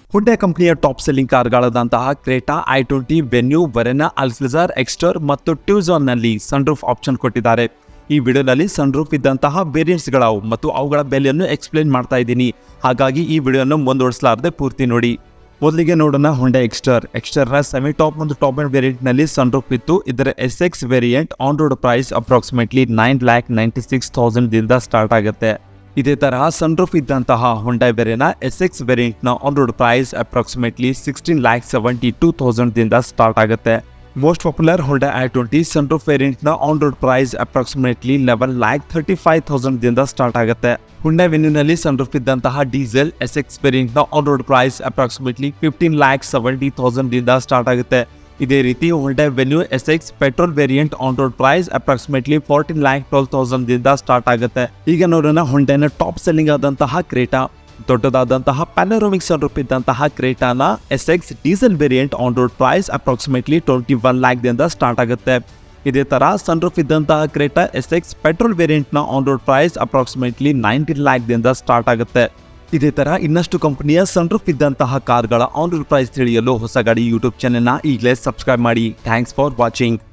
ಹುಂಡೆ ಕಂಪನಿಯ top selling ಕಾರ್ಗಳಾದಂತಹ Creta I twenty Venue Verna Alcazar Exter ಮತ್ತು ಟ್ಯೂಝಾನ್ನಲ್ಲಿ ಸನ್ರೂಫ್ ಆಪ್ಷನ್ ಕೊಟ್ಟಿದ್ದಾರೆ ಈ ವಿಡಿಯೋನಲ್ಲಿ ಸನ್ರೂಫ್ ಇದ್ದಂತಹ ವೇರಿಯಂಟ್ಸ್ಗಳವು ಮತ್ತು ಅವುಗಳ ಬೆಲೆಯನ್ನು ಎಕ್ಸ್ಪ್ಲೇನ್ ಮಾಡ್ತಾ ಇದ್ದೀನಿ ಹಾಗಾಗಿ ಈ ವಿಡಿಯೋನ ಮುಂದುವರಿಸಲಾರದೆ ಪೂರ್ತಿ ನೋಡಿ ಮೊದಲಿಗೆ ನೋಡೋಣ ಹೊಂಡೆ ಎಕ್ಸ್ಟರ್ ಎಕ್ಸ್ಟರ್ನ ಸೆಮಿ ಟಾಪ್ ಮತ್ತು ಟಾಪ್ ಅಂಡ್ ವೇರಿಯಂಟ್ನಲ್ಲಿ ಸನ್ರೂಫ್ ಇತ್ತು ಇದರ S X variant on road price approximately nine lakh ninety six ತೌಸಂಡ್ದಿಂದ ಸ್ಟಾರ್ಟ್ ಆಗುತ್ತೆ ಇದೇ ತರಹ ಸನ್ರೂಫ್ ಇದ್ದಂತಹ ಹೊಂಡೈ ವೆರೆನ ಎಸ್ ಎಕ್ಸ್ ವೇರಿಯಂಟ್ನ on road price approximately sixteen lakh seventy two ತೌಸಂಡ್ದಿಂದ ಸ್ಟಾರ್ಟ್ ಆಗುತ್ತೆ most popular Hyundai I twenty sunroof ವೇರಿಯಂಟ್ನ on road price approximately eleven lakh thirty five ತೌಸಂಡ್ದಿಂದ ಸ್ಟಾರ್ಟ್ ಆಗುತ್ತೆ ಹುಂಡೈ ವೆನ್ಯೂನಲ್ಲಿ ಸನ್ರೂಫ್ ಇದ್ದಂತಹ ಡೀಸೆಲ್ ಎಸ್ ಎಕ್ಸ್ ವೇರಿಯಂಟ್ನ on road price approximately fifteen lakh seventy ತೌಸಂಡ್ದಿಂದ start ಆಗುತ್ತೆ ಇದೇ ರೀತಿ Hyundai Venue S X petrol variant on road price approximately fourteen lakh twelve ತೌಸಂಡ್ದಿಂದ start ಆಗುತ್ತೆ ಈಗ ನೋಡೋಣ ಹೊಂಡೈನ ಟಾಪ್ ಸೆಲ್ಲಿಂಗ್ ಆದಂತಹ ಕ್ರೇಟಾ ದೊಡ್ಡದಾದಂತಹ ಪ್ಯಾನರೋಮಿಕ್ ಸನ್ರೂಪ್ ಇದ್ದಂತಹ ಕ್ರೇಟಾನ S X diesel variant on road price approximately twenty one ಲ್ಯಾಕ್ದಿಂದ ಸ್ಟಾರ್ಟ್ ಆಗುತ್ತೆ ಇದೇ ತರ ಸನ್ರೂಫ್ ಇದ್ದಂತಹ ಕ್ರೇಟಾ ಎಸ್ ಎಕ್ಸ್ ಪೆಟ್ರೋಲ್ ವೇರಿಯಂಟ್ನ on road price approximately nineteen ಲ್ಯಾಕ್ದಿಂದ ಸ್ಟಾರ್ಟ್ ಆಗುತ್ತೆ ಇದೇ ತರ ಇನ್ನಷ್ಟು ಕಂಪನಿಯ ಸನ್ರೂಫ್ ಇದ್ದಂತಹ ಕಾರ್ಗಳ ಆನ್ ರೋಡ್ ಪ್ರೈಸ್ ತಿಳಿಯಲು ಹೊಸ ಗಾಡಿ ಯೂಟ್ಯೂಬ್ ಚಾನೆಲ್ನ ಈಗಲೇ ಸಬ್ಸ್ಕ್ರೈಬ್ ಮಾಡಿ ಥ್ಯಾಂಕ್ಸ್ ಫಾರ್ ವಾಚಿಂಗ್